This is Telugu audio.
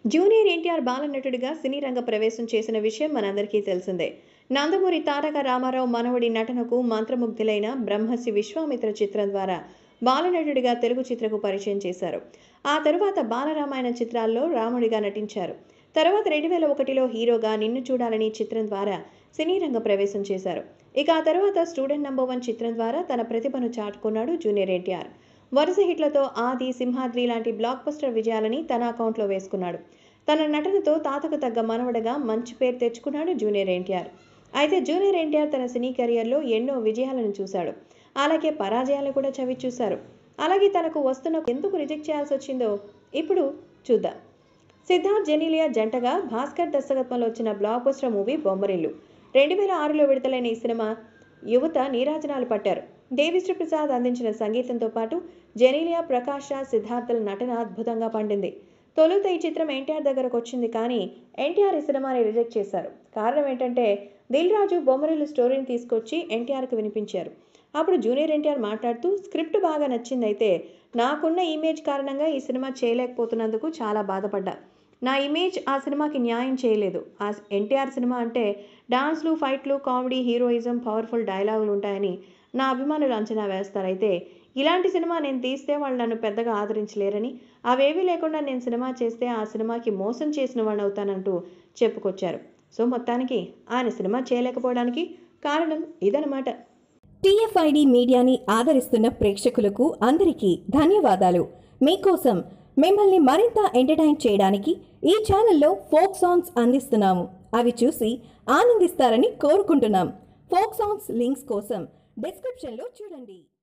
జూనియర్ ఎన్టీఆర్ బాలనటుడిగా సినీ రంగ ప్రవేశం చేసిన విషయం మనందరికీ తెలిసిందే నందమూరి తారక రామారావు మనవడి నటనకు మంత్రముగ్ధులైన బ్రహ్మశ్రీ విశ్వామిత్ర చిత్రం ద్వారా బాలనటుడిగా తెలుగు చిత్రకు పరిచయం చేశారు ఆ తరువాత బాలరామాయణ చిత్రాల్లో రాముడిగా నటించారు తర్వాత రెండు వేల ఒకటిలో హీరోగా నిన్ను చూడాలని చిత్రం ద్వారా సినీ రంగ ప్రవేశం చేశారు ఇక ఆ తర్వాత స్టూడెంట్ నంబర్ వన్ చిత్రం ద్వారా తన ప్రతిభను చాటుకున్నాడు జూనియర్ ఎన్టీఆర్ వరుస హిట్లతో ఆది సింహాద్రి లాంటి బ్లాక్ బస్టర్ విజయాలని తన అకౌంట్లో వేసుకున్నాడు తన నటనతో తాతకు తగ్గ మనవడగా మంచి పేరు తెచ్చుకున్నాడు జూనియర్ ఎన్టీఆర్ అయితే జూనియర్ ఎన్టీఆర్ తన సినీ కెరియర్లో ఎన్నో విజయాలను చూశాడు అలాగే పరాజయాలు కూడా చవి చూశారు అలాగే తనకు వస్తున్న ఎందుకు రిజెక్ట్ చేయాల్సి వచ్చిందో ఇప్పుడు చూద్దాం సిద్ధార్థ్ జెనీలియా జంటగా భాస్కర్ దర్శకత్వంలో వచ్చిన బ్లాక్ బస్టర్ మూవీ బొమ్మరిల్లు రెండు వేల ఆరులో విడుదలైన ఈ సినిమా యువత నీరాజనాలు పట్టారు దేవిశ్రీ ప్రసాద్ అందించిన సంగీతంతో పాటు జెనీలియా ప్రకాష్ రాజ్ సిద్ధార్థుల నటన అద్భుతంగా పండింది తొలుత ఈ చిత్రం ఎన్టీఆర్ దగ్గరకు వచ్చింది కానీ ఎన్టీఆర్ ఈ సినిమాని రిజెక్ట్ చేశారు కారణం ఏంటంటే దిల్ రాజు బొమ్మరిల్లు స్టోరీని తీసుకొచ్చి ఎన్టీఆర్కి వినిపించారు అప్పుడు జూనియర్ ఎన్టీఆర్ మాట్లాడుతూ స్క్రిప్ట్ బాగా నచ్చింది అయితే నాకున్న ఇమేజ్ కారణంగా ఈ సినిమా చేయలేకపోతున్నందుకు చాలా బాధపడ్డా నా ఇమేజ్ ఆ సినిమాకి న్యాయం చేయలేదు ఆ ఎన్టీఆర్ సినిమా అంటే డాన్స్లు ఫైట్లు కామెడీ హీరోయిజం పవర్ఫుల్ డైలాగులు ఉంటాయని నా అభిమానులు అంచనా వేస్తారైతే ఇలాంటి సినిమా నేను తీస్తే వాళ్ళు నన్ను పెద్దగా ఆదరించలేరని అవేవీ లేకుండా నేను సినిమా చేస్తే ఆ సినిమాకి మోసం చేసిన వాడిని అవుతానంటూ చెప్పుకొచ్చారు సో మొత్తానికి ఆయన సినిమా చేయలేకపోవడానికి కారణం ఇదనమాట టీఎఫ్ఐడి మీడియాని ఆదరిస్తున్న ప్రేక్షకులకు అందరికీ ధన్యవాదాలు మీకోసం మిమ్మల్ని మరింత ఎంటర్టైన్ చేయడానికి ఈ ఛానల్లో ఫోక్ సాంగ్స్ అందిస్తున్నాము అవి చూసి ఆనందిస్తారని కోరుకుంటున్నాం ఫోక్ సాంగ్స్ లింక్స్ కోసం డిస్క్రిప్షన్లో చూడండి